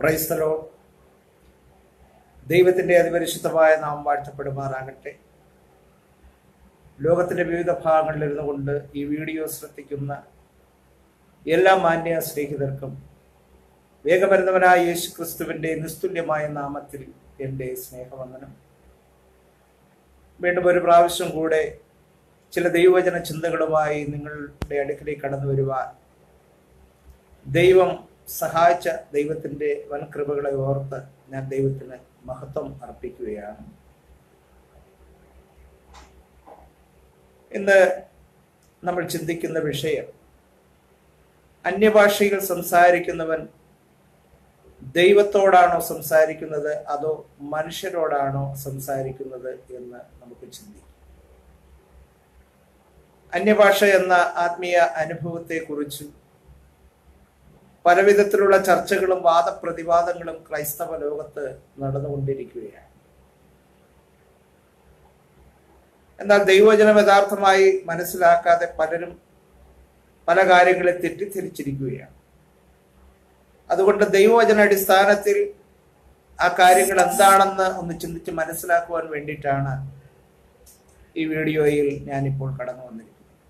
ക്രൈസ്തലോ ദൈവത്തിൻ്റെ അതിപരിശുദ്ധമായ നാം വാഴ്ത്തപ്പെടുമാറാകട്ടെ ലോകത്തിൻ്റെ വിവിധ ഭാഗങ്ങളിൽ ഇരുന്നു കൊണ്ട് ഈ വീഡിയോ ശ്രദ്ധിക്കുന്ന എല്ലാ മാന്യ സ്നേഹിതർക്കും വേഗമരുന്നവനായ യേശു ക്രിസ്തുവിൻ്റെ നിസ്തുല്യമായ നാമത്തിൽ എൻ്റെ സ്നേഹവന്ദനം വീണ്ടും ഒരു പ്രാവശ്യം കൂടെ ചില ദൈവവചന ചിന്തകളുമായി നിങ്ങളുടെ അടുക്കിലേക്ക് കടന്നു വരുവാൻ ദൈവം സഹായിച്ച ദൈവത്തിൻ്റെ വൻകൃപകളെ ഓർത്ത് ഞാൻ ദൈവത്തിന് മഹത്വം അർപ്പിക്കുകയാണ് ഇന്ന് നമ്മൾ ചിന്തിക്കുന്ന വിഷയം അന്യഭാഷയിൽ സംസാരിക്കുന്നവൻ ദൈവത്തോടാണോ സംസാരിക്കുന്നത് അതോ മനുഷ്യരോടാണോ സംസാരിക്കുന്നത് എന്ന് നമുക്ക് ചിന്തിക്കാം അന്യഭാഷ എന്ന ആത്മീയ അനുഭവത്തെക്കുറിച്ചും പലവിധത്തിലുള്ള ചർച്ചകളും വാദപ്രതിവാദങ്ങളും ക്രൈസ്തവ ലോകത്ത് നടന്നുകൊണ്ടിരിക്കുകയാണ് എന്നാൽ ദൈവവചനം യഥാർത്ഥമായി മനസ്സിലാക്കാതെ പലരും പല കാര്യങ്ങളെ തെറ്റിദ്ധരിച്ചിരിക്കുകയാണ് അതുകൊണ്ട് ദൈവവചന അടിസ്ഥാനത്തിൽ ആ കാര്യങ്ങൾ എന്താണെന്ന് ഒന്ന് ചിന്തിച്ച് മനസ്സിലാക്കുവാൻ വേണ്ടിയിട്ടാണ് ഈ വീഡിയോയിൽ ഞാനിപ്പോൾ കടന്നു വന്നിരിക്കുന്നത്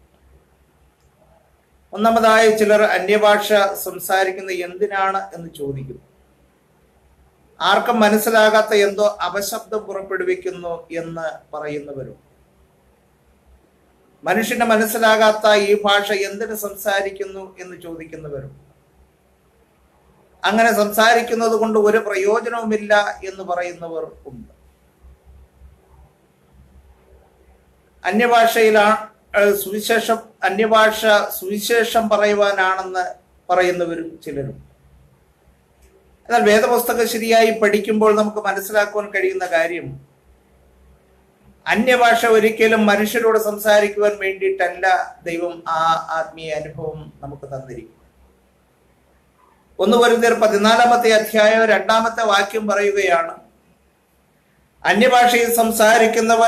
ഒന്നാമതായി ചിലർ അന്യഭാഷ സംസാരിക്കുന്ന എന്തിനാണ് എന്ന് ചോദിക്കുന്നു ആർക്കും മനസ്സിലാകാത്ത എന്തോ അപശബ്ദം പുറപ്പെടുവിക്കുന്നു എന്ന് പറയുന്നവരും മനുഷ്യന് മനസ്സിലാകാത്ത ഈ ഭാഷ എന്തിന് സംസാരിക്കുന്നു എന്ന് ചോദിക്കുന്നവരും അങ്ങനെ സംസാരിക്കുന്നത് കൊണ്ട് ഒരു പ്രയോജനവുമില്ല എന്ന് പറയുന്നവർ ഉണ്ട് അന്യഭാഷയിലാണ് സുവിശേഷം അന്യഭാഷ സുവിശേഷം പറയുവാനാണെന്ന് പറയുന്നവരും ചിലരും എന്നാൽ വേദപുസ്തകം ശരിയായി പഠിക്കുമ്പോൾ നമുക്ക് മനസ്സിലാക്കുവാൻ കഴിയുന്ന കാര്യം അന്യഭാഷ ഒരിക്കലും മനുഷ്യരോട് സംസാരിക്കുവാൻ വേണ്ടിയിട്ടല്ല ദൈവം ആ ആത്മീയ അനുഭവം നമുക്ക് തന്നിരിക്കും ഒന്ന് വരുന്നേർ പതിനാലാമത്തെ അധ്യായം രണ്ടാമത്തെ വാക്യം പറയുകയാണ് അന്യഭാഷയിൽ സംസാരിക്കുന്നവൻ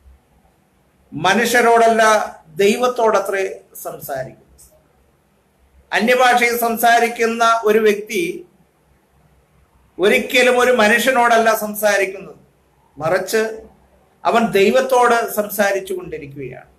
മനുഷ്യരോടല്ല ദൈവത്തോടത്രേ സംസാരിക്കും അന്യഭാഷയിൽ സംസാരിക്കുന്ന ഒരു വ്യക്തി ഒരിക്കലും ഒരു മനുഷ്യനോടല്ല സംസാരിക്കുന്നത് മറിച്ച് അവൻ ദൈവത്തോട് സംസാരിച്ചു കൊണ്ടിരിക്കുകയാണ്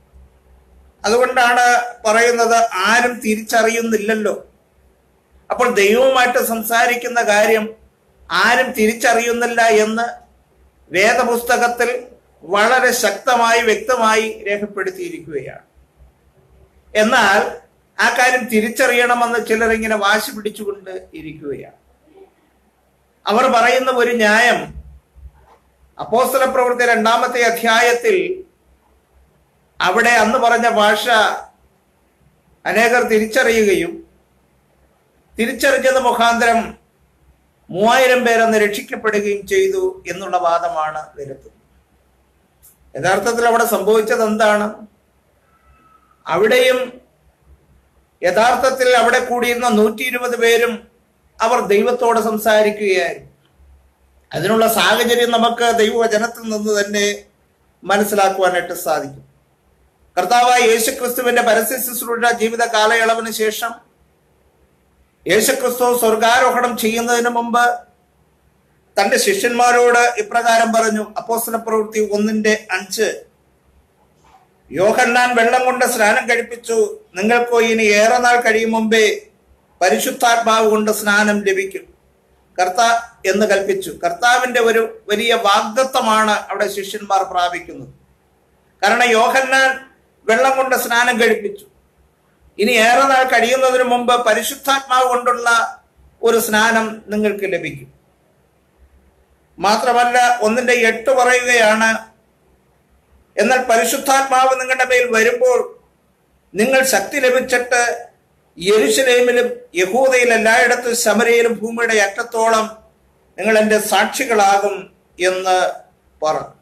അതുകൊണ്ടാണ് പറയുന്നത് ആരും തിരിച്ചറിയുന്നില്ലല്ലോ അപ്പോൾ ദൈവവുമായിട്ട് സംസാരിക്കുന്ന കാര്യം ആരും തിരിച്ചറിയുന്നില്ല എന്ന് വേദപുസ്തകത്തിൽ വളരെ ശക്തമായി വ്യക്തമായി രേഖപ്പെടുത്തിയിരിക്കുകയാണ് എന്നാൽ ആ കാര്യം തിരിച്ചറിയണമെന്ന് ചിലർ ഇങ്ങനെ വാശി പിടിച്ചുകൊണ്ട് ഇരിക്കുകയാണ് അവർ പറയുന്ന ഒരു ന്യായം അപ്പോസ്തല പ്രവൃത്തി രണ്ടാമത്തെ അധ്യായത്തിൽ അവിടെ അന്ന് പറഞ്ഞ ഭാഷ അനേകർ തിരിച്ചറിയുകയും തിരിച്ചറിഞ്ഞത് മുഖാന്തരം മൂവായിരം പേരന്ന് രക്ഷിക്കപ്പെടുകയും ചെയ്തു എന്നുള്ള വാദമാണ് നിരത്തുന്നത് യഥാർത്ഥത്തിൽ അവിടെ സംഭവിച്ചത് എന്താണ് അവിടെയും യഥാർത്ഥത്തിൽ അവിടെ കൂടിയിരുന്ന നൂറ്റി ഇരുപത് പേരും അവർ ദൈവത്തോട് സംസാരിക്കുകയായിരുന്നു അതിനുള്ള സാഹചര്യം നമുക്ക് ദൈവവചനത്തിൽ നിന്ന് തന്നെ മനസ്സിലാക്കുവാനായിട്ട് സാധിക്കും കർത്താവായ യേശുക്രിസ്തുവിന്റെ പരസ്യ ശുശ്രൂഷ ജീവിത കാലയളവിന് ശേഷം യേശുക്രിസ്തു സ്വർഗാരോഹണം ചെയ്യുന്നതിന് മുമ്പ് തന്റെ ശിഷ്യന്മാരോട് ഇപ്രകാരം പറഞ്ഞു അപ്പോസ്തല പ്രവൃത്തി ഒന്നിന്റെ അഞ്ച് യോഹന്നാൻ വെള്ളം കൊണ്ട് സ്നാനം കഴിപ്പിച്ചു നിങ്ങൾക്കോ ഇനി ഏറെ നാൾ കഴിയും മുമ്പേ പരിശുദ്ധാത്മാവ് കൊണ്ട് സ്നാനം ലഭിക്കും കർത്താ എന്ന് കൽപ്പിച്ചു കർത്താവിന്റെ ഒരു വലിയ വാഗ്ദത്വമാണ് അവിടെ ശിഷ്യന്മാർ പ്രാപിക്കുന്നത് കാരണം യോഹന്നാൻ വെള്ളം കൊണ്ട് സ്നാനം കഴിപ്പിച്ചു ഇനി ഏറെ നാൾ കഴിയുന്നതിന് മുമ്പ് പരിശുദ്ധാത്മാവ് കൊണ്ടുള്ള ഒരു സ്നാനം നിങ്ങൾക്ക് ലഭിക്കും മാത്രമല്ല ഒന്നിന്റെ എട്ട് പറയുകയാണ് എന്നാൽ പരിശുദ്ധാത്മാവ് നിങ്ങളുടെ മേൽ വരുമ്പോൾ നിങ്ങൾ ശക്തി ലഭിച്ചിട്ട് യെരുശലേമിലും യഹൂദയിൽ എല്ലായിടത്തും ശമരയിലും ഭൂമിയുടെ അറ്റത്തോളം നിങ്ങൾ എൻ്റെ സാക്ഷികളാകും എന്ന് പറഞ്ഞു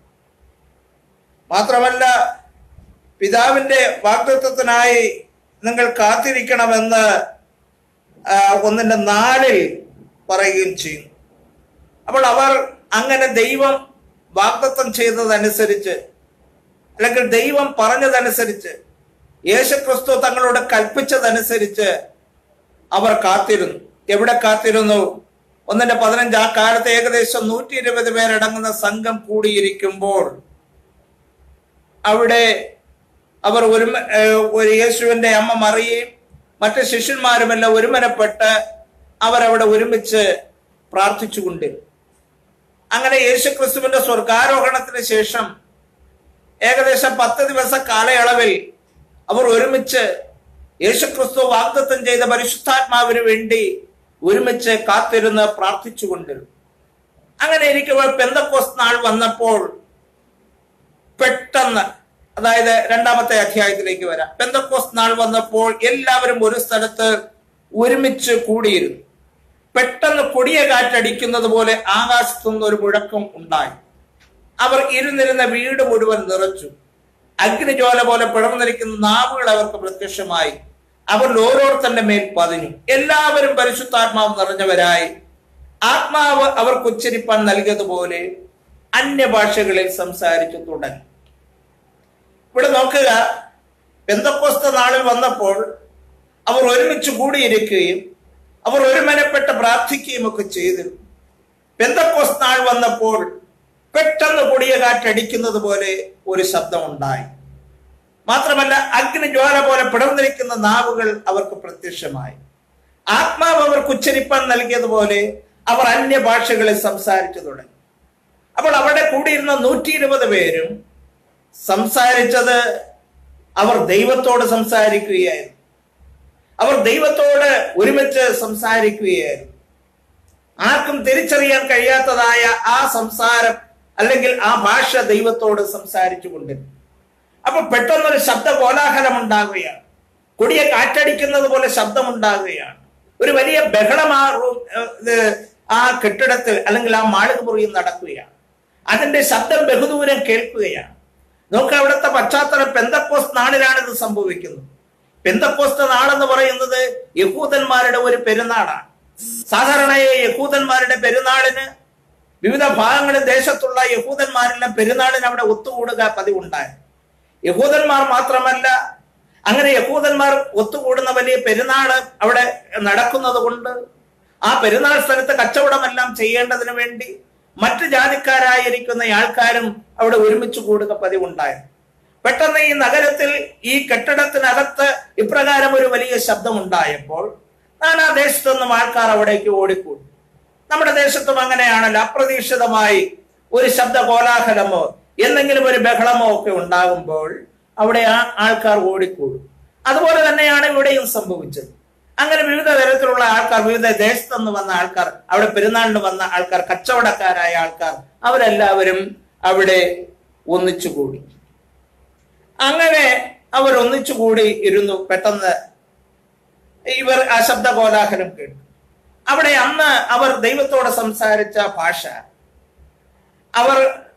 മാത്രമല്ല പിതാവിന്റെ വാഗ്ദത്വത്തിനായി നിങ്ങൾ കാത്തിരിക്കണമെന്ന് ഒന്നിന്റെ നാലിൽ പറയുകയും ചെയ്യുന്നു അപ്പോൾ അവർ അങ്ങനെ ദൈവം വാഗ്ദത്വം ചെയ്തതനുസരിച്ച് അല്ലെങ്കിൽ ദൈവം പറഞ്ഞതനുസരിച്ച് യേശുക്രിസ്തു തങ്ങളോട് കൽപ്പിച്ചതനുസരിച്ച് അവർ കാത്തിരുന്നു എവിടെ കാത്തിരുന്നു ഒന്നിന്റെ പതിനഞ്ച് ആ കാലത്ത് ഏകദേശം നൂറ്റി ഇരുപത് പേരടങ്ങുന്ന സംഘം കൂടിയിരിക്കുമ്പോൾ അവിടെ അവർ ഒരുമ ഏഹ് ഒരു യേശുവിന്റെ അമ്മ മറിയയും മറ്റ് ശിഷ്യന്മാരുമെല്ലാം ഒരുമനപ്പെട്ട് അവരവിടെ ഒരുമിച്ച് പ്രാർത്ഥിച്ചുകൊണ്ട് അങ്ങനെ യേശു ക്രിസ്തുവിന്റെ സ്വർഗാരോഹണത്തിന് ശേഷം ഏകദേശം പത്ത് ദിവസ കാലയളവിൽ അവർ ഒരുമിച്ച് യേശുക്രിസ്തു വാഗ്ദത്തം ചെയ്ത പരിശുദ്ധാത്മാവിന് വേണ്ടി ഒരുമിച്ച് കാത്തിരുന്ന് പ്രാർത്ഥിച്ചുകൊണ്ടിരുന്നു അങ്ങനെ ഇരിക്കുമ്പോൾ പെന്തക്കോസ് നാൾ വന്നപ്പോൾ പെട്ടെന്ന് അതായത് രണ്ടാമത്തെ അധ്യായത്തിലേക്ക് വരാം പെന്തക്കോസ് നാൾ വന്നപ്പോൾ എല്ലാവരും ഒരു സ്ഥലത്ത് ഒരുമിച്ച് കൂടിയിരുന്നു പെട്ടെന്ന് കൊടിയ കാറ്റടിക്കുന്നത് പോലെ ആകാശത്തുനിന്ന് ഒരു മുഴക്കം ഉണ്ടായി അവർ ഇരുന്നിരുന്ന വീട് മുഴുവൻ നിറച്ചു അഗ്നിജ്വാല പോലെ പിളർന്നിരിക്കുന്ന നാവുകൾ അവർക്ക് പ്രത്യക്ഷമായി അവർ ഓരോരുത്തന്റെ മേൽ പതിഞ്ഞു എല്ലാവരും പരിശുദ്ധാത്മാവ് നിറഞ്ഞവരായി ആത്മാവ് അവർക്ക് ഉച്ചരിപ്പാൻ നൽകിയതുപോലെ അന്യഭാഷകളിൽ സംസാരിച്ചു തുടങ്ങി ഇവിടെ നോക്കുക പെന്തക്കോസ്ത നാളിൽ വന്നപ്പോൾ അവർ ഒരുമിച്ച് കൂടിയിരിക്കുകയും അവർ ഒരുമനപ്പെട്ട് പ്രാർത്ഥിക്കുകയും ഒക്കെ ചെയ്തിരുന്നു പെന്തക്കോസ് നാൾ വന്നപ്പോൾ പെട്ടെന്ന് കൊടിയ കാറ്റടിക്കുന്നത് പോലെ ഒരു ശബ്ദമുണ്ടായി മാത്രമല്ല അഗ്നിജ്വാല പോലെ പിടർന്നിരിക്കുന്ന നാവുകൾ അവർക്ക് പ്രത്യക്ഷമായി ആത്മാവ് അവർക്ക് ഉച്ചരിപ്പാൻ നൽകിയതുപോലെ അവർ അന്യഭാഷകളിൽ സംസാരിച്ചു തുടങ്ങി അപ്പോൾ അവിടെ കൂടിയിരുന്ന നൂറ്റി ഇരുപത് പേരും സംസാരിച്ചത് അവർ ദൈവത്തോട് സംസാരിക്കുകയായിരുന്നു അവർ ദൈവത്തോട് ഒരുമിച്ച് സംസാരിക്കുകയായിരുന്നു ആർക്കും തിരിച്ചറിയാൻ കഴിയാത്തതായ ആ സംസാരം അല്ലെങ്കിൽ ആ ഭാഷ ദൈവത്തോട് സംസാരിച്ചു കൊണ്ടിരുന്നു അപ്പൊ പെട്ടെന്നൊരു ശബ്ദ കോലാഹലം ഉണ്ടാകുകയാണ് കൊടിയ കാറ്റടിക്കുന്നത് പോലെ ശബ്ദമുണ്ടാകുകയാണ് ഒരു വലിയ ബഹളം ആ റൂം ഇത് ആ കെട്ടിടത്തിൽ അല്ലെങ്കിൽ ആ മാളിക മുറിയിൽ നടക്കുകയാണ് അതിന്റെ ശബ്ദം ബഹുദൂരം കേൾക്കുകയാണ് നോക്ക് അവിടുത്തെ പശ്ചാത്തലം പെന്തക്കോസ് നാളിലാണ് ഇത് സംഭവിക്കുന്നത് പെന്തക്കോസ്ത നാളെന്ന് പറയുന്നത് യഹൂദന്മാരുടെ ഒരു പെരുന്നാളാണ് സാധാരണയായി യഹൂദന്മാരുടെ പെരുന്നാളിന് വിവിധ ഭാഗങ്ങളിൽ ദേശത്തുള്ള യഹൂദന്മാരെല്ലാം പെരുന്നാളിന് അവിടെ ഒത്തുകൂടുക പതിവുണ്ടായി യഹൂദന്മാർ മാത്രമല്ല അങ്ങനെ യഹൂദന്മാർ ഒത്തുകൂടുന്ന വലിയ പെരുന്നാള് അവിടെ നടക്കുന്നത് കൊണ്ട് ആ പെരുന്നാൾ സ്ഥലത്ത് കച്ചവടമെല്ലാം ചെയ്യേണ്ടതിന് വേണ്ടി മറ്റു ജാതിക്കാരായിരിക്കുന്ന ആൾക്കാരും അവിടെ ഒരുമിച്ച് കൂടുക പതിവുണ്ടായിരുന്നു പെട്ടെന്ന് ഈ നഗരത്തിൽ ഈ കെട്ടിടത്തിനകത്ത് ഇപ്രകാരം ഒരു വലിയ ശബ്ദമുണ്ടായപ്പോൾ നാനാ ദേശത്തു നിന്നും ആൾക്കാർ അവിടേക്ക് ഓടിക്കൂടി നമ്മുടെ ദേശത്തും അങ്ങനെയാണല്ലോ അപ്രതീക്ഷിതമായി ഒരു ശബ്ദ കോലാഹലമോ എന്തെങ്കിലും ഒരു ബഹളമോ ഒക്കെ ഉണ്ടാകുമ്പോൾ അവിടെ ആ ആൾക്കാർ ഓടിക്കൂടും അതുപോലെ തന്നെയാണ് ഇവിടെയും സംഭവിച്ചത് അങ്ങനെ വിവിധ തരത്തിലുള്ള ആൾക്കാർ വിവിധ ദേശത്തു നിന്ന് വന്ന ആൾക്കാർ അവിടെ പെരുന്നാളിന് വന്ന ആൾക്കാർ കച്ചവടക്കാരായ ആൾക്കാർ അവരെല്ലാവരും അവിടെ ഒന്നിച്ചുകൂടി അങ്ങനെ അവർ ഒന്നിച്ചുകൂടി ഇരുന്നു പെട്ടെന്ന് ഇവർ ആ ശബ്ദ കോലാഹലം കേട്ടു അവിടെ അന്ന് അവർ ദൈവത്തോട് സംസാരിച്ച ഭാഷ അവർ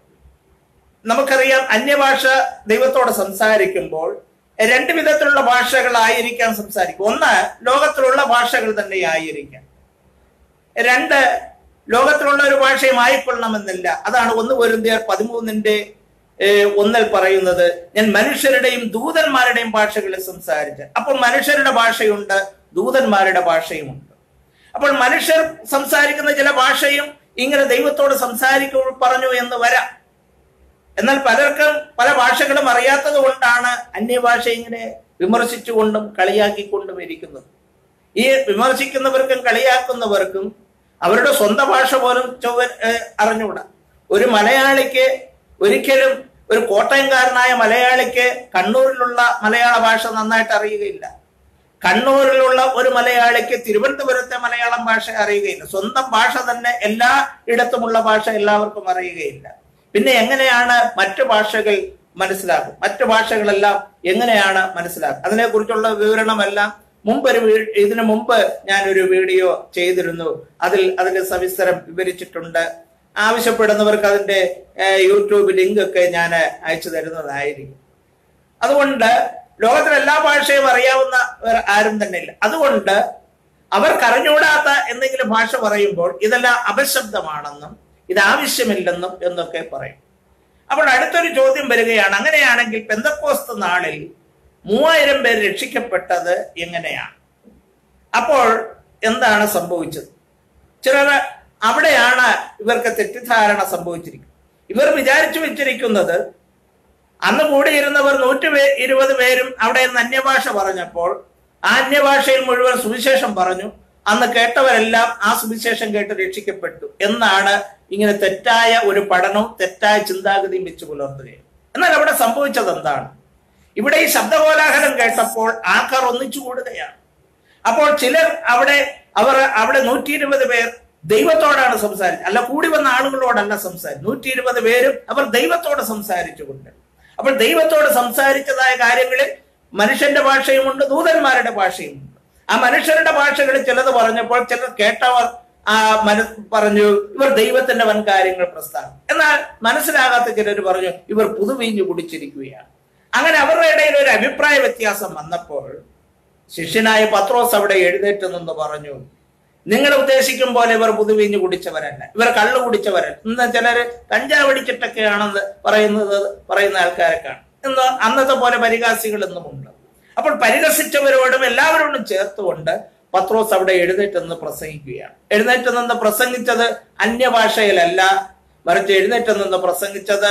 നമുക്കറിയാം അന്യഭാഷ ദൈവത്തോട് സംസാരിക്കുമ്പോൾ രണ്ട് വിധത്തിലുള്ള ഭാഷകളായിരിക്കാം സംസാരിക്കും ഒന്ന് ലോകത്തിലുള്ള ഭാഷകൾ തന്നെ ആയിരിക്കാം രണ്ട് ലോകത്തിലുള്ള ഒരു ഭാഷയും ആയിക്കൊള്ളണമെന്നില്ല അതാണ് ഒന്ന് പൊരുന്തിയർ പതിമൂന്നിന്റെ ഏഹ്, ഒന്നിൽ പറയുന്നത് ഞാൻ മനുഷ്യരുടെയും ദൂതന്മാരുടെയും ഭാഷകളിൽ സംസാരിച്ച് അപ്പോൾ മനുഷ്യരുടെ ഭാഷയുണ്ട് ദൂതന്മാരുടെ ഭാഷയുമുണ്ട് അപ്പോൾ മനുഷ്യർ സംസാരിക്കുന്ന ചില ഭാഷയും ഇങ്ങനെ ദൈവത്തോട് സംസാരിക്കുമ്പോൾ പറഞ്ഞു എന്ന് വരാം എന്നാൽ പലർക്കും പല ഭാഷകളും അറിയാത്തത് കൊണ്ടാണ് അന്യഭാഷ ഇങ്ങനെ വിമർശിച്ചുകൊണ്ടും കളിയാക്കിക്കൊണ്ടും ഇരിക്കുന്നത് ഈ വിമർശിക്കുന്നവർക്കും കളിയാക്കുന്നവർക്കും അവരുടെ സ്വന്തം ഭാഷ പോലും ചൊവ്വ ഏഹ്, അറിഞ്ഞുകൂടാ ഒരു മലയാളിക്ക് ഒരിക്കലും ഒരു കോട്ടയംകാരനായ മലയാളിക്ക് കണ്ണൂരിലുള്ള മലയാള ഭാഷ നന്നായിട്ട് അറിയുകയില്ല കണ്ണൂരിലുള്ള ഒരു മലയാളിക്ക് തിരുവനന്തപുരത്തെ മലയാളം ഭാഷ അറിയുകയില്ല സ്വന്തം ഭാഷ തന്നെ എല്ലാ ഇടത്തുമുള്ള ഭാഷ എല്ലാവർക്കും അറിയുകയില്ല പിന്നെ എങ്ങനെയാണ് മറ്റു ഭാഷകൾ മനസ്സിലാക്കും മറ്റു ഭാഷകളെല്ലാം എങ്ങനെയാണ് മനസ്സിലാക്കുക അതിനെക്കുറിച്ചുള്ള വിവരണമെല്ലാം മുമ്പൊരു വീ- ഇതിനു മുമ്പ് ഞാനൊരു വീഡിയോ ചെയ്തിരുന്നു അതിൽ അതിന്റെ സവിസ്തരം വിവരിച്ചിട്ടുണ്ട് ആവശ്യപ്പെടുന്നവർക്ക് അതിന്റെ ഏഹ്, യൂട്യൂബ് ലിങ്ക് ഒക്കെ ഞാൻ അയച്ചു തരുന്നതായിരിക്കും അതുകൊണ്ട് ലോകത്തിലെ എല്ലാ ഭാഷയും അറിയാവുന്ന വേറെ ആരും തന്നെ ഇല്ല അതുകൊണ്ട് അവർക്ക് അറിഞ്ഞുകൂടാത്ത എന്തെങ്കിലും ഭാഷ പറയുമ്പോൾ ഇതെല്ലാം അപശബ്ദമാണെന്നും ഇത് ആവശ്യമില്ലെന്നും എന്നൊക്കെ പറയും അപ്പോൾ അടുത്തൊരു ചോദ്യം വരികയാണ് അങ്ങനെയാണെങ്കിൽ പെന്തക്കോസ്ത് നാളിൽ മൂവായിരം പേർ രക്ഷിക്കപ്പെട്ടത് എങ്ങനെയാണ് അപ്പോൾ എന്താണ് സംഭവിച്ചത് ചിലർ അവിടെയാണ് ഇവർക്ക് തെറ്റിദ്ധാരണ സംഭവിച്ചിരിക്കുന്നത് ഇവർ വിചാരിച്ചു വെച്ചിരിക്കുന്നത് അന്ന് കൂടിയിരുന്നവർ നൂറ്റി പേ ഇരുപത് പേരും അവിടെ നിന്ന് അന്യഭാഷ പറഞ്ഞപ്പോൾ ആ അന്യഭാഷയിൽ മുഴുവൻ സുവിശേഷം പറഞ്ഞു അന്ന് കേട്ടവരെല്ലാം ആ സുവിശേഷം കേട്ട് രക്ഷിക്കപ്പെട്ടു എന്നാണ് ഇങ്ങനെ തെറ്റായ ഒരു പഠനവും തെറ്റായ ചിന്താഗതിയും വെച്ച് പുലർത്തുകയും എന്നാൽ അവിടെ സംഭവിച്ചത് എന്താണ് ഇവിടെ ഈ ശബ്ദകോലാഹലം കേട്ടപ്പോൾ ആൾക്കാർ ഒന്നിച്ചു കൂടുകയാണ് അപ്പോൾ ചിലർ അവിടെ അവർ അവിടെ നൂറ്റി ഇരുപത് പേർ ദൈവത്തോടാണ് സംസാരിച്ചത് അല്ല കൂടി വന്ന ആളുകളോടല്ല സംസാരിച്ചത് നൂറ്റി ഇരുപത് പേരും അവർ ദൈവത്തോട് സംസാരിച്ചുകൊണ്ട് അപ്പോൾ ദൈവത്തോട് സംസാരിച്ചതായ കാര്യങ്ങളിൽ മനുഷ്യന്റെ ഭാഷയുമുണ്ട് ദൂതന്മാരുടെ ഭാഷയുമുണ്ട് ആ മനുഷ്യരുടെ ഭാഷകളിൽ ചിലത് പറഞ്ഞപ്പോൾ ചിലർ കേട്ടവർ ആ മന പറഞ്ഞു ഇവർ ദൈവത്തിന്റെ വൻ കാര്യങ്ങൾ പ്രസ്താവം എന്നാൽ മനസ്സിലാകാത്ത ചിലർ പറഞ്ഞു ഇവർ പുതുവീഞ്ഞു കുടിച്ചിരിക്കുകയാണ് അങ്ങനെ അവരുടെ ഇടയിൽ ഒരു അഭിപ്രായ വ്യത്യാസം വന്നപ്പോൾ ശിഷ്യനായ പത്രോസ് അവിടെ എഴുന്നേറ്റ് നിന്ന് പറഞ്ഞു നിങ്ങൾ ഉദ്ദേശിക്കും പോലെ ഇവർ പുതുവീഞ്ഞ് കുടിച്ചവരല്ല ഇവർ കള്ളു കുടിച്ചവരല്ല ഇന്ന് ചിലര് കഞ്ചാവ് അടിച്ചിട്ടൊക്കെയാണെന്ന് പറയുന്നത് പറയുന്ന ആൾക്കാരെ കാണും ഇന്ന് അന്നത്തെ പോലെ പരിഹാസികൾ ഇന്നുമുണ്ട് അപ്പോൾ പരിഹസിച്ചവരോടും എല്ലാവരോടും ചേർത്തുകൊണ്ട് പത്രോസ് അവിടെ എഴുന്നേറ്റ് നിന്ന് പ്രസംഗിക്കുകയാണ് എഴുന്നേറ്റ് നിന്ന് പ്രസംഗിച്ചത് അന്യഭാഷയിലല്ല മറിച്ച് എഴുന്നേറ്റ് നിന്ന് പ്രസംഗിച്ചത്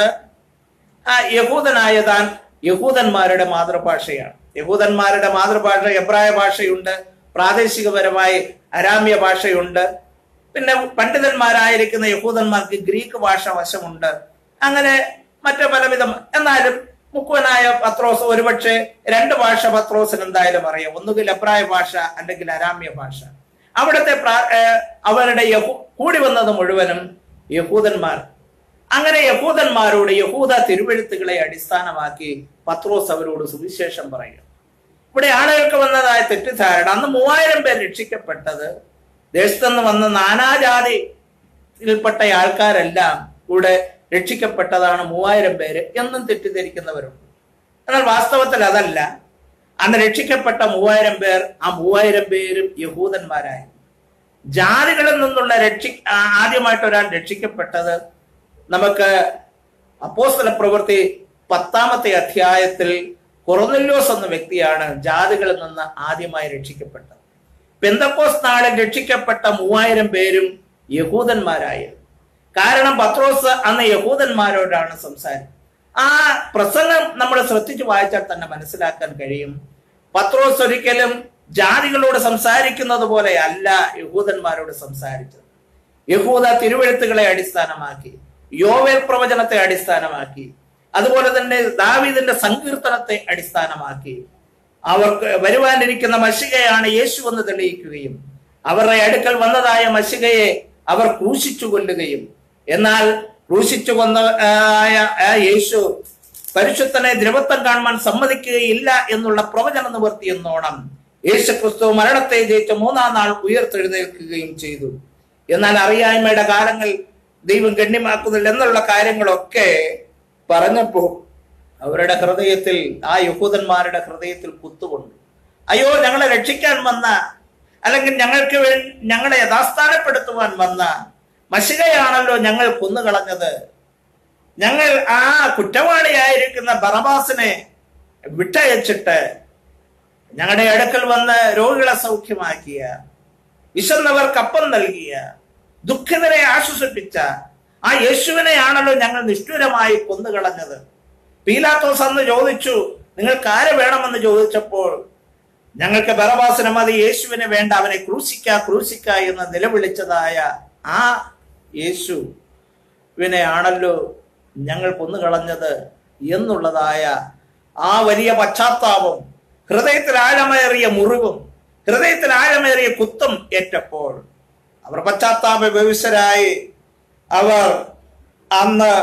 ആ യഹൂദനായ താൻ യഹൂദന്മാരുടെ മാതൃഭാഷയാണ് യഹൂദന്മാരുടെ മാതൃഭാഷ എബ്രായ ഭാഷയുണ്ട് പ്രാദേശികപരമായി അരാമ്യ ഭാഷയുണ്ട് പിന്നെ പണ്ഡിതന്മാരായിരിക്കുന്ന യഹൂദന്മാർക്ക് ഗ്രീക്ക് ഭാഷ വശമുണ്ട് അങ്ങനെ മറ്റു പലവിധം എന്നാലും മുക്കുവനായ പത്രോസ് ഒരുപക്ഷെ രണ്ട് ഭാഷ പത്രോസിന് എന്തായാലും അറിയാം ഒന്നുകിൽ എബ്രായ ഭാഷ അല്ലെങ്കിൽ അരാമ്യ ഭാഷ അവിടുത്തെ പ്രാ- ഏർ അവരുടെ യഹൂ കൂടി വന്നത് മുഴുവനും യഹൂദന്മാർ അങ്ങനെ യഹൂദന്മാരോട് യഹൂദ തിരുവെഴുത്തുകളെ അടിസ്ഥാനമാക്കി പത്രോസ് അവരോട് സുവിശേഷം പറയുക ഇവിടെ ആളുകൾക്ക് വന്നതായ തെറ്റിദ്ധാരണ അന്ന് മൂവായിരം പേർ രക്ഷിക്കപ്പെട്ടത് ദേശത്തുനിന്ന് വന്ന നാനാജാതിയിൽപ്പെട്ട ആൾക്കാരെല്ലാം കൂടെ രക്ഷിക്കപ്പെട്ടതാണ് മൂവായിരം പേര് എന്നും തെറ്റിദ്ധരിക്കുന്നവരുണ്ട് എന്നാൽ വാസ്തവത്തിൽ അതല്ല അന്ന് രക്ഷിക്കപ്പെട്ട മൂവായിരം പേർ ആ മൂവായിരം പേരും യഹൂദന്മാരായി ജാതികളിൽ നിന്നുള്ള രക്ഷി ആ, ആദ്യമായിട്ട് ഒരാൾ രക്ഷിക്കപ്പെട്ടത് നമുക്ക് അപ്പോസ്തല പ്രവൃത്തി പത്താമത്തെ അധ്യായത്തിൽ കൊറനെല്ലോസ് എന്ന വ്യക്തിയാണ് ജാതികളിൽ നിന്ന് ആദ്യമായി രക്ഷിക്കപ്പെട്ടത് പെന്തക്കോസ് നാളിൽ രക്ഷിക്കപ്പെട്ട മൂവായിരം പേരും യഹൂദന്മാരായിരുന്നു കാരണം പത്രോസ് അന്ന് യഹൂദന്മാരോടാണ് സംസാരിച്ചത് ആ പ്രസംഗം നമ്മൾ ശ്രദ്ധിച്ചു വായിച്ചാൽ തന്നെ മനസ്സിലാക്കാൻ കഴിയും പത്രോസ് ഒരിക്കലും ജാതികളോട് സംസാരിക്കുന്നത് പോലെ അല്ല യഹൂദന്മാരോട് സംസാരിച്ചത് യഹൂദ തിരുവെഴുത്തുകളെ അടിസ്ഥാനമാക്കി യോവേൽ പ്രവചനത്തെ അടിസ്ഥാനമാക്കി അതുപോലെ തന്നെ ദാവീദിന്റെ സങ്കീർത്തനത്തെ അടിസ്ഥാനമാക്കി അവർക്ക് വരുവാനിരിക്കുന്ന മഷികയാണ് യേശു എന്ന് തെളിയിക്കുകയും അവരുടെ അടുക്കൽ വന്നതായ മഷികയെ അവർ ക്രൂശിച്ചു കൊല്ലുകയും എന്നാൽ ക്രൂശിച്ചു കൊന്ന ആയ ആ യേശു പരിശുദ്ധനെ ദ്രവത്വം കാണുവാൻ സമ്മതിക്കുകയില്ല എന്നുള്ള പ്രവചന നിവർത്തി എന്നോണം യേശു ക്രിസ്തു മരണത്തെ ജയിച്ച മൂന്നാം നാൾ ഉയർത്തെഴുന്നേൽക്കുകയും ചെയ്തു എന്നാൽ അറിയായ്മയുടെ കാലങ്ങൾ ദൈവം ഗണ്യമാക്കുന്നില്ല എന്നുള്ള കാര്യങ്ങളൊക്കെ പറഞ്ഞപ്പോ അവരുടെ ഹൃദയത്തിൽ ആ യഹൂദന്മാരുടെ ഹൃദയത്തിൽ കുത്തുകൊണ്ടു അയ്യോ ഞങ്ങളെ രക്ഷിക്കാൻ വന്ന അല്ലെങ്കിൽ ഞങ്ങൾക്ക് വേ ഞങ്ങളെ യഥാസ്ഥാനപ്പെടുത്തുവാൻ വന്ന മഷികയാണല്ലോ ഞങ്ങൾ കൊന്നുകളഞ്ഞത് ഞങ്ങൾ ആ കുറ്റവാളിയായിരിക്കുന്ന ബറബാസിനെ വിട്ടയച്ചിട്ട് ഞങ്ങളുടെ അടുക്കൽ വന്ന് രോഗികളെ സൗഖ്യമാക്കിയ വിശന്നവർക്ക് അപ്പം നൽകിയ ദുഃഖിതരെ ആശ്വസിപ്പിച്ച ആ യേശുവിനെയാണല്ലോ ഞങ്ങൾ നിഷ്ഠുരമായി കൊന്നുകളഞ്ഞത് പീലാത്തോസ് അന്ന് ചോദിച്ചു നിങ്ങൾക്ക് ആരെ വേണമെന്ന് ചോദിച്ചപ്പോൾ ഞങ്ങൾക്ക് ബറബാസിനെ മതി യേശുവിനെ വേണ്ട അവനെ ക്രൂശിക്ക ക്രൂശിക്ക എന്ന് നിലവിളിച്ചതായ ആ യേശുവിനെ ആണല്ലോ ഞങ്ങൾ കൊന്നുകളഞ്ഞത് എന്നുള്ളതായ ആ വലിയ പശ്ചാത്താപം ഹൃദയത്തിൽ ആഴമേറിയ മുറിവും ഹൃദയത്തിൽ ആഴമേറിയ കുത്തും ഏറ്റപ്പോൾ അവർ പശ്ചാത്താപ വ്യവസരായി അവർ അന്ന്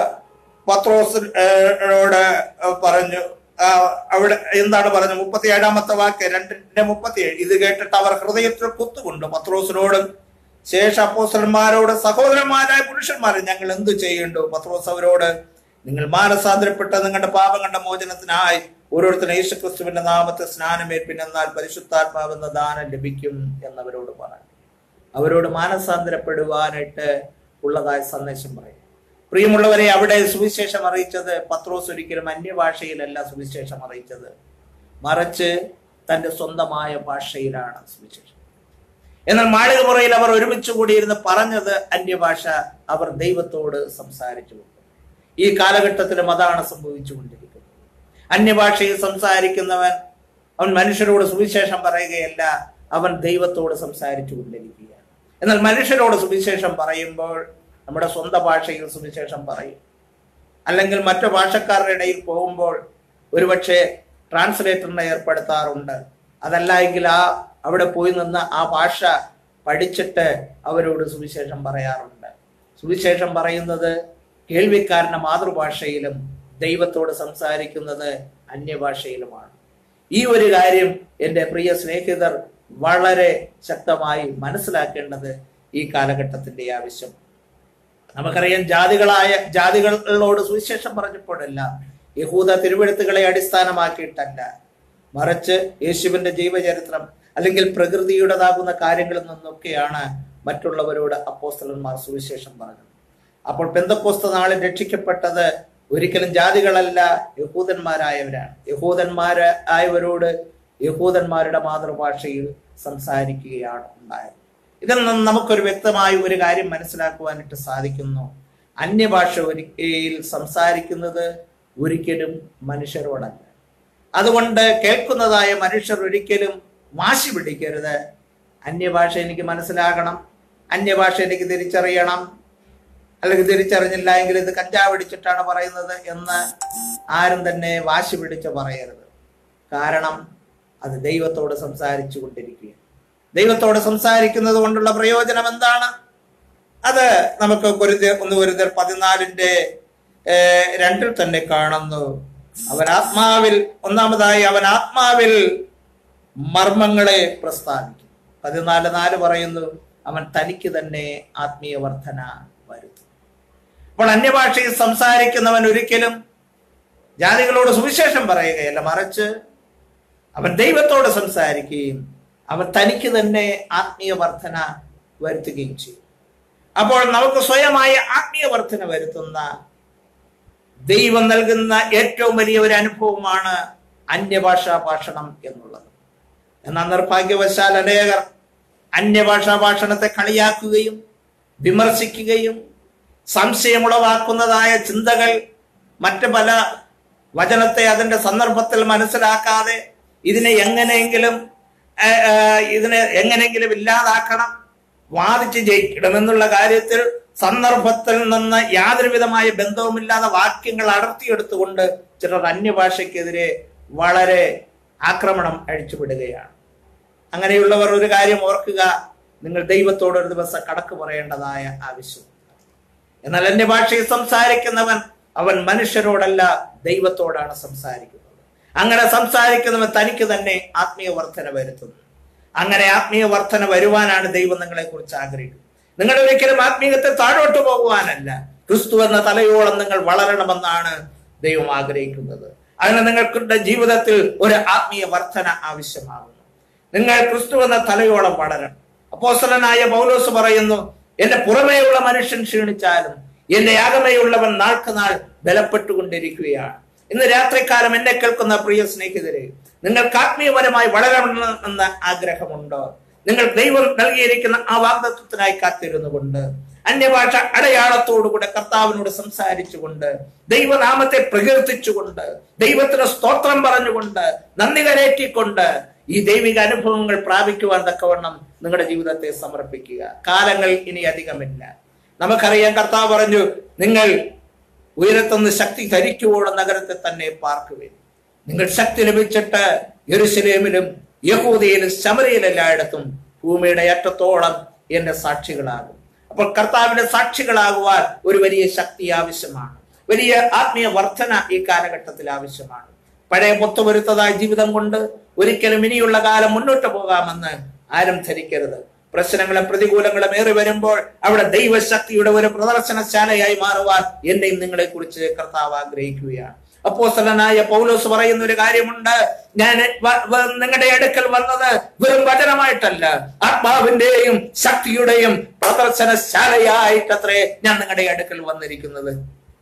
പത്രോസിനോട് പറഞ്ഞു ആ, അവിടെ എന്താണ് പറഞ്ഞത് മുപ്പത്തി ഏഴാമത്തെ വാക്ക് രണ്ടിന്റെ മുപ്പത്തി ഏഴ് ഇത് കേട്ടിട്ട് അവർ ഹൃദയത്തിൽ കുത്തുകൊണ്ട് പത്രോസിനോടും ശേഷ അപ്പോസ്റ്റലന്മാരോട് സഹോദരന്മാരായ പുരുഷന്മാരെ ഞങ്ങൾ എന്തു ചെയ്യേണ്ടു പത്രോസ് അവരോട് നിങ്ങൾ മാനസാന്തരപ്പെട്ട നിങ്ങളുടെ പാപങ്ങളുടെ മോചനത്തിനായി ഓരോരുത്തരും യേശുക്രിസ്തുവിന്റെ നാമത്തെ സ്നാനമേൽപ്പിൻ എന്നാൽ പരിശുദ്ധാത്മാവെന്ന ദാനം ലഭിക്കും എന്നവരോട് പറഞ്ഞു അവരോട് മാനസാന്തരപ്പെടുവാനായിട്ട് ഉള്ളതായ സന്ദേശം പറയും പ്രിയമുള്ളവരെ അവിടെ സുവിശേഷം അറിയിച്ചത് പത്രോസ് ഒരിക്കലും അന്യഭാഷയിലല്ല സുവിശേഷം അറിയിച്ചത് മറിച്ച് തന്റെ സ്വന്തമായ ഭാഷയിലാണ് സുവിശേഷം എന്നാൽ മാളികമുറയിൽ അവർ ഒരുമിച്ച് കൂടിയിരുന്ന് പറഞ്ഞത് അന്യഭാഷ അവർ ദൈവത്തോട് സംസാരിച്ചു ഈ കാലഘട്ടത്തിലും അതാണ് സംഭവിച്ചുകൊണ്ടിരിക്കുന്നത് അന്യഭാഷയിൽ സംസാരിക്കുന്നവൻ അവൻ മനുഷ്യരോട് സുവിശേഷം പറയുകയല്ല അവൻ ദൈവത്തോട് സംസാരിച്ചു കൊണ്ടിരിക്കുകയാണ് എന്നാൽ മനുഷ്യരോട് സുവിശേഷം പറയുമ്പോൾ നമ്മുടെ സ്വന്തം ഭാഷയിൽ സുവിശേഷം പറയും അല്ലെങ്കിൽ മറ്റു ഭാഷക്കാരുടെ ഇടയിൽ പോകുമ്പോൾ ഒരുപക്ഷെ ട്രാൻസ്ലേറ്ററിനെ ഏർപ്പെടുത്താറുണ്ട് അതല്ല എങ്കിൽ ആ അവിടെ പോയി നിന്ന് ആ ഭാഷ പഠിച്ചിട്ട് അവരോട് സുവിശേഷം പറയാറുണ്ട് സുവിശേഷം പറയുന്നത് കേൾവിക്കാരന്റെ മാതൃഭാഷയിലും ദൈവത്തോട് സംസാരിക്കുന്നത് അന്യഭാഷയിലുമാണ് ഈ ഒരു കാര്യം എൻ്റെ പ്രിയ സ്നേഹിതർ വളരെ ശക്തമായി മനസ്സിലാക്കേണ്ടത് ഈ കാലഘട്ടത്തിന്റെ ആവശ്യം നമുക്കറിയാം ജാതികളായ ജാതികളോട് സുവിശേഷം പറഞ്ഞപ്പോഴല്ല യഹൂദ തിരുവെഴുത്തുകളെ അടിസ്ഥാനമാക്കിയിട്ടല്ല മറിച്ച് യേശുവിന്റെ ജീവചരിത്രം അല്ലെങ്കിൽ പ്രകൃതിയുടേതാകുന്ന കാര്യങ്ങളിൽ നിന്നൊക്കെയാണ് മറ്റുള്ളവരോട് അപ്പോസ്തലന്മാർ സുവിശേഷം പറഞ്ഞത് അപ്പോൾ പെന്തക്കോസ്ത നാളിൽ രക്ഷിക്കപ്പെട്ടത് ഒരിക്കലും ജാതികളല്ല യഹൂദന്മാരായവരാണ് യഹൂദന്മാരായവരോട് യഹൂദന്മാരുടെ മാതൃഭാഷയിൽ സംസാരിക്കുകയാണ് ഉണ്ടായത് ഇതിൽ നിന്ന് നമുക്കൊരു വ്യക്തമായ ഒരു കാര്യം മനസ്സിലാക്കുവാനായിട്ട് സാധിക്കുന്നു അന്യഭാഷ ഒരിക്കൽ സംസാരിക്കുന്നത് ഒരിക്കലും മനുഷ്യരോടല്ല അതുകൊണ്ട് കേൾക്കുന്നതായ മനുഷ്യർ ഒരിക്കലും വാശി പിടിക്കരുത് അന്യഭാഷ എനിക്ക് മനസ്സിലാകണം അന്യഭാഷ എനിക്ക് തിരിച്ചറിയണം അല്ലെങ്കിൽ തിരിച്ചറിഞ്ഞില്ല എങ്കിൽ ഇത് കഞ്ചാവ് അടിച്ചിട്ടാണ് പറയുന്നത് എന്ന് ആരും തന്നെ വാശി പിടിച്ച് പറയരുത് കാരണം അത് ദൈവത്തോട് സംസാരിച്ചു കൊണ്ടിരിക്കുകയാണ് ദൈവത്തോട് സംസാരിക്കുന്നത് കൊണ്ടുള്ള പ്രയോജനം എന്താണ് അത് നമുക്ക് കുരുതർ ഒന്ന് കുരുതർ പതിനാലിന്റെ ഏർ, രണ്ടിൽ തന്നെ കാണുന്നു അവൻ ആത്മാവിൽ ഒന്നാമതായി അവൻ ആത്മാവിൽ മർമ്മങ്ങളെ പ്രസ്താവിക്കും പതിനാല് നാല് പറയുന്നു അവൻ തനിക്ക് തന്നെ ആത്മീയ വർധന വരുത്തും അപ്പോൾ അന്യഭാഷയിൽ സംസാരിക്കുന്നവൻ ഒരിക്കലും ജാതികളോട് സുവിശേഷം പറയുകയല്ല മറിച്ച് അവൻ ദൈവത്തോട് സംസാരിക്കുകയും അവൻ തനിക്ക് തന്നെ ആത്മീയ വർധന വരുത്തുകയും ചെയ്യും അപ്പോൾ നമുക്ക് സ്വയമായ ആത്മീയ വർധന വരുത്തുന്ന ദൈവം നൽകുന്ന ഏറ്റവും വലിയ ഒരു അനുഭവമാണ് അന്യഭാഷാ ഭാഷണം എന്നുള്ളത് എന്നാൽ നിർഭാഗ്യവശാൽ അനേകർ അന്യഭാഷാ ഭാഷണത്തെ കളിയാക്കുകയും വിമർശിക്കുകയും സംശയമുളവാക്കുന്നതായ ചിന്തകൾ മറ്റ് പല വചനത്തെ അതിന്റെ സന്ദർഭത്തിൽ മനസ്സിലാക്കാതെ ഇതിനെ എങ്ങനെയെങ്കിലും ആ, ആ, ഇതിനെ എങ്ങനെയെങ്കിലും ഇല്ലാതാക്കണം വാദിച്ച് ജയിക്കണം എന്നുള്ള കാര്യത്തിൽ സന്ദർഭത്തിൽ നിന്ന് യാതൊരു വിധമായ ബന്ധവുമില്ലാതെ വാക്യങ്ങൾ അടർത്തിയെടുത്തുകൊണ്ട് ചിലർ അന്യഭാഷയ്ക്കെതിരെ വളരെ ആക്രമണം അഴിച്ചുവിടുകയാണ് അങ്ങനെയുള്ളവർ ഒരു കാര്യം ഓർക്കുക നിങ്ങൾ ദൈവത്തോട് ഒരു ദിവസം കടക്ക് പറയേണ്ടതായ ആവശ്യം എന്നാൽ എന്റെ ഭാഷയിൽ സംസാരിക്കുന്നവൻ അവൻ മനുഷ്യരോടല്ല ദൈവത്തോടാണ് സംസാരിക്കുന്നത് അങ്ങനെ സംസാരിക്കുന്നവൻ തനിക്ക് തന്നെ ആത്മീയ വർധന വരുത്തുന്നു അങ്ങനെ ആത്മീയ വർധന വരുവാനാണ് ദൈവം നിങ്ങളെ കുറിച്ച് ആഗ്രഹിക്കുന്നത് നിങ്ങൾ ഒരിക്കലും ആത്മീയത്തെ താഴോട്ട് പോകുവാനല്ല ക്രിസ്തു എന്ന തലയോളം നിങ്ങൾ വളരണമെന്നാണ് ദൈവം ആഗ്രഹിക്കുന്നത് അങ്ങനെ നിങ്ങളുടെ ജീവിതത്തിൽ ഒരു ആത്മീയ വർധന ആവശ്യമാകുന്നു നിങ്ങൾ ക്രിസ്തു എന്ന തലയോളം വളരണം അപ്പോസ്തലനായ പൗലോസ് പറയുന്നു എന്റെ പുറമേയുള്ള മനുഷ്യൻ ക്ഷീണിച്ചാലും എന്റെ ആകമേയുള്ളവൻ നാൾക്ക് നാൾ ബലപ്പെട്ടുകൊണ്ടിരിക്കുകയാണ് ഇന്ന് രാത്രിക്കാലം എന്നെ കേൾക്കുന്ന പ്രിയ സ്നേഹിതരെ നിങ്ങൾക്ക് ആത്മീയപരമായി വളരണമെന്ന ആഗ്രഹമുണ്ടോ നിങ്ങൾ ദൈവം നൽകിയിരിക്കുന്ന ആ വാഗ്ദത്വത്തിനായി കാത്തിരുന്നു കൊണ്ട് അന്യഭാഷ അടയാളത്തോടുകൂടെ കർത്താവിനോട് സംസാരിച്ചുകൊണ്ട് ദൈവനാമത്തെ പ്രകീർത്തിച്ചുകൊണ്ട് ദൈവത്തിന് സ്തോത്രം പറഞ്ഞുകൊണ്ട് നന്ദി കരേറ്റിക്കൊണ്ട് ഈ ദൈവിക അനുഭവങ്ങൾ പ്രാപിക്കുവാൻ തക്കവണ്ണം നിങ്ങളുടെ ജീവിതത്തെ സമർപ്പിക്കുക കാലങ്ങൾ ഇനി അധികമില്ല നമുക്കറിയാം കർത്താവ് പറഞ്ഞു നിങ്ങൾ ഉയരത്തുനിന്ന് ശക്തി ധരിക്കുവോളം നഗരത്തെ തന്നെ പാർക്കുവിൻ നിങ്ങൾ ശക്തി ലഭിച്ചിട്ട് യെരുശലേമിലും യഹൂദയിലും ശമരയിലും എല്ലായിടത്തും ഭൂമിയുടെ അറ്റത്തോളം എന്റെ സാക്ഷികളാകും അപ്പോൾ കർത്താവിന്റെ സാക്ഷികളാകുവാൻ ഒരു വലിയ ശക്തി ആവശ്യമാണ് വലിയ ആത്മീയ വർധന ഈ കാലഘട്ടത്തിൽ ആവശ്യമാണ് പഴയ പൊത്തുവരുത്തതായ ജീവിതം കൊണ്ട് ഒരിക്കലും ഇനിയുള്ള കാലം മുന്നോട്ട് പോകാമെന്ന് ആരും ധരിക്കരുത് പ്രശ്നങ്ങളും പ്രതികൂലങ്ങളും ഏറി വരുമ്പോൾ അവിടെ ദൈവശക്തിയുടെ ഒരു പ്രദർശനശാലയായി മാറുവാൻ എന്നെയും നിങ്ങളെ കുറിച്ച് കർത്താവ് ആഗ്രഹിക്കുകയാണ് അപ്പോസ്തലനായ പൗലോസ് പറയുന്ന ഒരു കാര്യമുണ്ട് ഞാൻ വ- വ- നിങ്ങളുടെ അടുക്കൽ വന്നത് വെറും വചനമായിട്ടല്ല ആത്മാവിന്റെയും ശക്തിയുടെയും പ്രദർശനശാലയായിട്ടത്രേ ഞാൻ നിങ്ങളുടെ അടുക്കൽ വന്നിരിക്കുന്നത്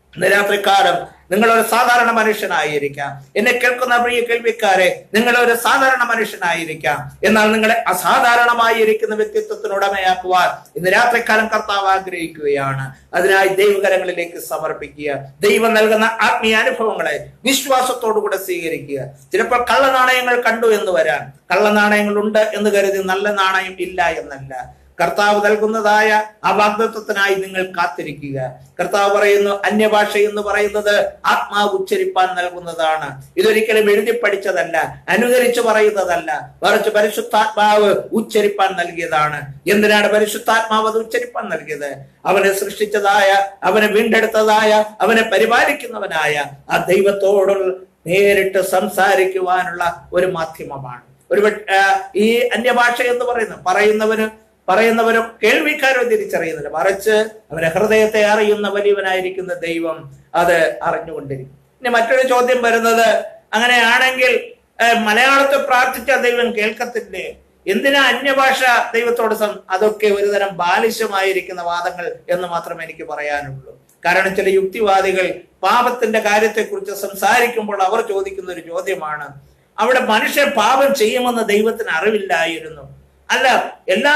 ഇന്ന് രാത്രിക്കാലം നിങ്ങളൊരു സാധാരണ മനുഷ്യനായിരിക്കാം എന്നെ കേൾക്കുന്ന പ്രിയ കേൾവിക്കാരെ നിങ്ങളൊരു സാധാരണ മനുഷ്യനായിരിക്കാം എന്നാൽ നിങ്ങളെ അസാധാരണമായിരിക്കുന്ന വ്യക്തിത്വത്തിന് ഉടമയാക്കുവാൻ ഇന്ന് രാത്രിക്കാലം കർത്താവ് ആഗ്രഹിക്കുകയാണ് അതിനായി ദൈവകരങ്ങളിലേക്ക് സമർപ്പിക്കുക ദൈവം നൽകുന്ന ആത്മീയ അനുഭവങ്ങളെ വിശ്വാസത്തോടുകൂടെ സ്വീകരിക്കുക ചിലപ്പോൾ കള്ളനാണയങ്ങൾ കണ്ടു എന്ന് വരാം കള്ളനാണയങ്ങൾ ഉണ്ട് എന്ന് കരുതി നല്ല നാണയം ഇല്ല എന്നല്ല കർത്താവ് നൽകുന്നതായ ആ വാഗ്ദത്വത്തിനായി നിങ്ങൾ കാത്തിരിക്കുക കർത്താവ് പറയുന്നു അന്യഭാഷ എന്ന് പറയുന്നത് ആത്മാവ് ഉച്ചരിപ്പാൻ നൽകുന്നതാണ് ഇതൊരിക്കലും എഴുതി പഠിച്ചതല്ല അനുകരിച്ചു പറയുന്നതല്ല മറിച്ച് പരിശുദ്ധാത്മാവ് ഉച്ചരിപ്പാൻ നൽകിയതാണ് എന്തിനാണ് പരിശുദ്ധാത്മാവ് അത് ഉച്ചരിപ്പാൻ നൽകിയത് അവനെ സൃഷ്ടിച്ചതായ അവനെ വീണ്ടെടുത്തതായ അവനെ പരിപാലിക്കുന്നവനായ ആ ദൈവത്തോടുള്ള നേരിട്ട് സംസാരിക്കുവാനുള്ള ഒരു മാധ്യമമാണ് ഒരു ഈ അന്യഭാഷ എന്ന് പറയുന്നത് പറയുന്നവന് പറയുന്നവരും കേൾവിക്കാരും തിരിച്ചറിയുന്നില്ല മറിച്ച് അവന്റെ ഹൃദയത്തെ അറിയുന്ന വലിയവനായിരിക്കുന്ന ദൈവം അത് അറിഞ്ഞുകൊണ്ടിരിക്കും ഇനി മറ്റൊരു ചോദ്യം വരുന്നത് അങ്ങനെയാണെങ്കിൽ മലയാളത്തിൽ പ്രാർത്ഥിച്ച ദൈവം കേൾക്കത്തില്ലേ എന്തിനാ അന്യഭാഷ ദൈവത്തോട് സം അതൊക്കെ ഒരുതരം ബാലിശമായിരിക്കുന്ന വാദങ്ങൾ എന്ന് മാത്രമേ എനിക്ക് പറയാനുള്ളൂ കാരണം ചില യുക്തിവാദികൾ പാപത്തിന്റെ കാര്യത്തെക്കുറിച്ച് സംസാരിക്കുമ്പോൾ അവർ ചോദിക്കുന്ന ഒരു ചോദ്യമാണ് അവിടെ മനുഷ്യൻ പാപം ചെയ്യുമെന്ന് ദൈവത്തിന് അറിവില്ലായിരുന്നു അല്ല എല്ലാ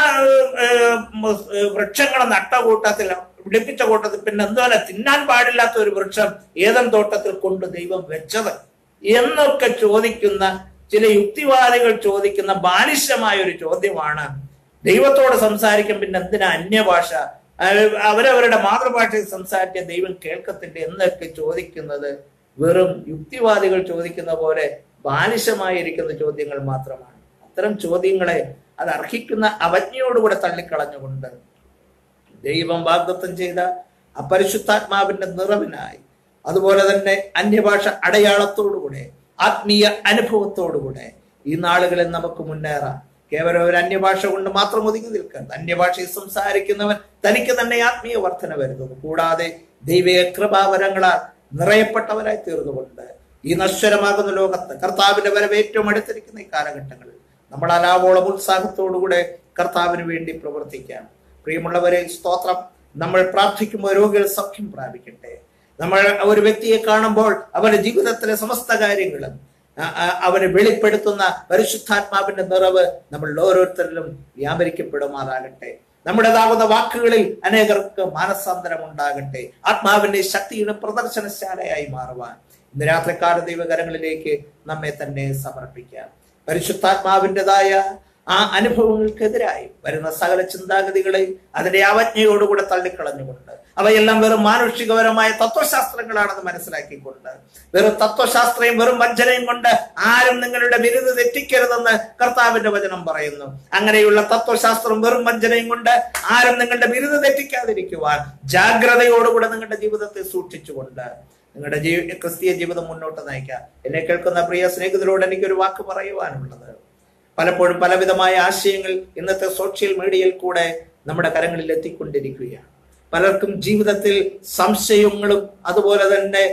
വൃക്ഷങ്ങളും നട്ട കൂട്ടത്തിൽ വിളിപ്പിച്ച കൂട്ടത്തിൽ പിന്നെ എന്തുപോലെ തിന്നാൻ പാടില്ലാത്ത ഒരു വൃക്ഷം ഏതൻ തോട്ടത്തിൽ കൊണ്ട് ദൈവം വെച്ചത് എന്നൊക്കെ ചോദിക്കുന്ന ചില യുക്തിവാദികൾ ചോദിക്കുന്ന ബാലിശമായ ഒരു ചോദ്യമാണ് ദൈവത്തോട് സംസാരിക്കും പിന്നെ എന്തിനാ അന്യഭാഷ അവരവരുടെ മാതൃഭാഷയിൽ സംസാരിച്ച ദൈവം കേൾക്കത്തില്ല എന്നൊക്കെ ചോദിക്കുന്നത് വെറും യുക്തിവാദികൾ ചോദിക്കുന്ന പോലെ ബാലിശമായിരിക്കുന്ന ചോദ്യങ്ങൾ മാത്രമാണ് അത്തരം ചോദ്യങ്ങളെ അത് അർഹിക്കുന്ന അവജ്ഞയോടുകൂടെ തള്ളിക്കളഞ്ഞുകൊണ്ട് ദൈവം വാഗ്ദത്തം ചെയ്ത അപരിശുദ്ധാത്മാവിന്റെ നിറവിനായി അതുപോലെ തന്നെ അന്യഭാഷ അടയാളത്തോടുകൂടെ ആത്മീയ അനുഭവത്തോടുകൂടെ ഈ നാളുകളിൽ നമുക്ക് മുന്നേറാം കേവലം ഒരു അന്യഭാഷ കൊണ്ട് മാത്രം ഒതുങ്ങി നിൽക്കാൻ അന്യഭാഷയിൽ സംസാരിക്കുന്നവൻ തനിക്ക് തന്നെ ആത്മീയ വർധന വരുന്നു കൂടാതെ ദൈവിക കൃപാവരങ്ങളാൽ നിറയപ്പെട്ടവരായി തീർന്നുകൊണ്ട് ഈ നശ്വരമാകുന്ന ലോകത്ത് കർത്താവിന്റെ വരവ് ഏറ്റവും അടുത്തിരിക്കുന്ന ഈ കാലഘട്ടങ്ങളിൽ നമ്മൾ അലാവോളം ഉത്സാഹത്തോടുകൂടെ കർത്താവിന് വേണ്ടി പ്രവർത്തിക്കാം പ്രിയമുള്ളവരെ സ്തോത്രം നമ്മൾ പ്രാർത്ഥിക്കുമ്പോൾ രോഗികൾ സൗഖ്യം പ്രാപിക്കട്ടെ നമ്മൾ ഒരു വ്യക്തിയെ കാണുമ്പോൾ അവന്റെ ജീവിതത്തിലെ സമസ്ത കാര്യങ്ങളും അവന് വെളിപ്പെടുത്തുന്ന പരിശുദ്ധാത്മാവിന്റെ നിറവ് നമ്മൾ ഓരോരുത്തരിലും വ്യാപരിക്കപ്പെടുമാറാകട്ടെ നമ്മുടേതാകുന്ന വാക്കുകളിൽ അനേകർക്ക് മാനസാന്തരം ഉണ്ടാകട്ടെ ആത്മാവിന്റെ ശക്തിയുടെ പ്രദർശനശാലയായി മാറുവാൻ ഇന്ന് രാത്രിക്കാല ദൈവകരങ്ങളിലേക്ക് നമ്മെ തന്നെ സമർപ്പിക്കാം പരിശുദ്ധാത്മാവിൻ്റെതായ ആ അനുഭവങ്ങൾക്കെതിരായി വരുന്ന സകല ചിന്താഗതികളെ അതിന്റെ അവജ്ഞയോടുകൂടെ തള്ളിക്കളഞ്ഞുകൊണ്ട് അവയെല്ലാം വെറും മാനുഷികപരമായ തത്വശാസ്ത്രങ്ങളാണെന്ന് മനസ്സിലാക്കിക്കൊണ്ട് വെറും തത്വശാസ്ത്രയും വെറും വഞ്ചനയും കൊണ്ട് ആരും നിങ്ങളുടെ ബിരുദ തെറ്റിക്കരുതെന്ന് കർത്താവിന്റെ വചനം പറയുന്നു അങ്ങനെയുള്ള തത്വശാസ്ത്രം വെറും വഞ്ചനയും കൊണ്ട് ആരും നിങ്ങളുടെ ബിരുദ തെറ്റിക്കാതിരിക്കുവാൻ ജാഗ്രതയോടുകൂടെ നിങ്ങളുടെ ജീവിതത്തെ സൂക്ഷിച്ചുകൊണ്ട് നിങ്ങളുടെ ജീവി ക്രിസ്തീയ ജീവിതം മുന്നോട്ട് നയിക്കാം എന്നെ കേൾക്കുന്ന പ്രിയ സ്നേഹിതരോട് എനിക്കൊരു വാക്ക് പറയുവാനുള്ളത് പലപ്പോഴും പലവിധമായ ആശയങ്ങൾ ഇന്നത്തെ സോഷ്യൽ മീഡിയയിൽ കൂടെ നമ്മുടെ കരങ്ങളിൽ എത്തിക്കൊണ്ടിരിക്കുകയാണ് പലർക്കും ജീവിതത്തിൽ സംശയങ്ങളും അതുപോലെ തന്നെ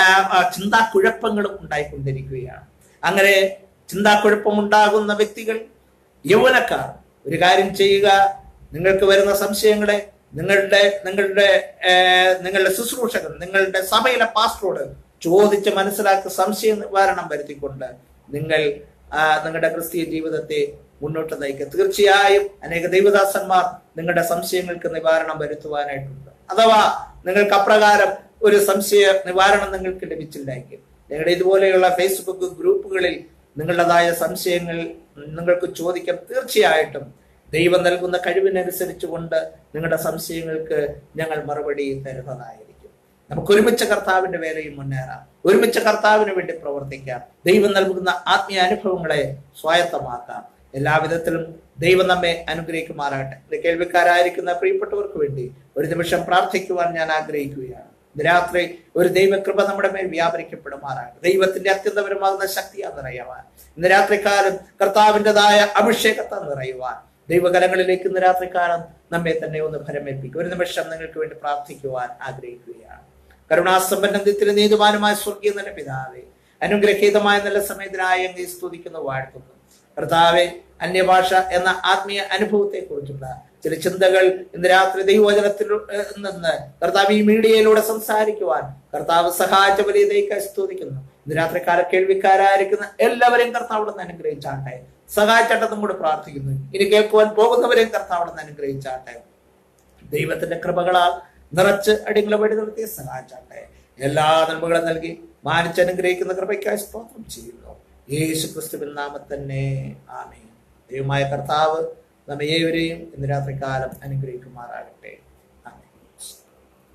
ചിന്താക്കുഴപ്പങ്ങളും ഉണ്ടായിക്കൊണ്ടിരിക്കുകയാണ് അങ്ങനെ ചിന്താക്കുഴപ്പം ഉണ്ടാകുന്ന വ്യക്തികൾ യൗവനക്കാർ ഒരു കാര്യം ചെയ്യുക നിങ്ങൾക്ക് വരുന്ന സംശയങ്ങളെ നിങ്ങളുടെ നിങ്ങളുടെ നിങ്ങളുടെ ശുശ്രൂഷകൻ നിങ്ങളുടെ സഭയിലെ പാസ്റ്ററോട് ചോദിച്ച് മനസ്സിലാക്കി സംശയ നിവാരണം വരുത്തിക്കൊണ്ട് നിങ്ങൾ നിങ്ങളുടെ ക്രിസ്തീയ ജീവിതത്തെ മുന്നോട്ട് നയിക്കുക തീർച്ചയായും അനേക ദൈവദാസന്മാർ നിങ്ങളുടെ സംശയങ്ങൾക്ക് നിവാരണം വരുത്തുവാനായിട്ടുണ്ട് അഥവാ നിങ്ങൾക്ക് അപ്രകാരം ഒരു സംശയ നിവാരണം നിങ്ങൾക്ക് ലഭിച്ചില്ലെങ്കിൽ നിങ്ങളുടെ ഇതുപോലെയുള്ള ഫേസ്ബുക്ക് ഗ്രൂപ്പുകളിൽ നിങ്ങളുടേതായ സംശയങ്ങൾ നിങ്ങൾക്ക് ചോദിക്കാം തീർച്ചയായിട്ടും ദൈവം നൽകുന്ന കഴിവിനനുസരിച്ച് കൊണ്ട് നിങ്ങളുടെ സംശയങ്ങൾക്ക് ഞങ്ങൾ മറുപടി തരുന്നതായിരിക്കും നമുക്ക് ഒരുമിച്ച് കർത്താവിന്റെ വേലയിൽ മുന്നേറാം ഒരുമിച്ച് കർത്താവിന് വേണ്ടി പ്രവർത്തിക്കാം ദൈവം നൽകുന്ന ആത്മീയ അനുഭവങ്ങളെ സ്വായത്തമാക്കാം എല്ലാവിധത്തിലും ദൈവം നമ്മെ അനുഗ്രഹിക്കുമാറാകട്ടെ ഇത് കേൾവിക്കാരായിരിക്കുന്ന പ്രിയപ്പെട്ടവർക്ക് വേണ്ടി ഒരു നിമിഷം പ്രാർത്ഥിക്കുവാൻ ഞാൻ ആഗ്രഹിക്കുകയാണ് ഇന്ന് രാത്രി ഒരു ദൈവകൃപ നമ്മുടെ മേൽ വ്യാപരിക്കപ്പെടുമാറാകട്ടെ ദൈവത്തിന്റെ അത്യന്തപരമാകുന്ന ശക്തിയാ നിറയുവാൻ ഇന്ന് രാത്രിക്കാലം കർത്താവിൻ്റെതായ അഭിഷേകത്തെ നിറയുവാൻ ദൈവകലങ്ങളിലേക്ക് ഇന്ന് രാത്രിക്കാലം നമ്മെ തന്നെ ഒന്ന് ഫലമേൽപ്പിക്കും ഒരു നിമിഷം നിങ്ങൾക്ക് വേണ്ടി പ്രാർത്ഥിക്കുവാൻ ആഗ്രഹിക്കുകയാണ് കരുണാസമ്പന്നത്തിൽ നീതുവാനുമായ സ്വർഗീയ നല്ല പിതാവേ അനുഗ്രഹീതമായ നല്ല സമയത്തിനായി അങ്ങ് സ്തുതിക്കുന്നു വാഴ്ത്തുന്നു കർത്താവെ അന്യഭാഷ എന്ന ആത്മീയ അനുഭവത്തെ കുറിച്ചുള്ള ചില ചിന്തകൾ ഇന്ന് രാത്രി ദൈവവചനത്തിൽ ഏഹ്, നിന്ന് കർത്താവ് ഈ മീഡിയയിലൂടെ സംസാരിക്കുവാൻ കർത്താവ് സഹായിച്ച വലിയ ദൈവക്കായി സ്തുതിക്കുന്നു ഇന്ന് രാത്രിക്കാല കേൾവിക്കാരായിരിക്കുന്ന എല്ലാവരെയും കർത്താവ് നിന്ന് അനുഗ്രഹിച്ചാട്ടെ സഹായിച്ചാട്ടെന്നും കൂടെ പ്രാർത്ഥിക്കുന്നു ഇനി കേൾക്കുവാൻ പോകുന്നവരെയും കർത്താവ് നിന്ന് അനുഗ്രഹിച്ചാട്ടെ ദൈവത്തിന്റെ കൃപകളാൽ നിറച്ച് അടിങ്ങളെ വഴി നിർത്തി സഹായിച്ചാട്ടെ എല്ലാ നന്മകളും നൽകി മാനിച്ചനുഗ്രഹിക്കുന്ന കൃപയ്ക്കായി സ്തോത്രം ചെയ്യുന്നു യേശു ക്രിസ്തുവിൻ നാമത്തന്നെ ആമേ ദൈവമായ കർത്താവ് നമ്മെ ഏവരെയും ഇന്ന് രാത്രികാലം അനുഗ്രഹിക്കുമാറാകട്ടെ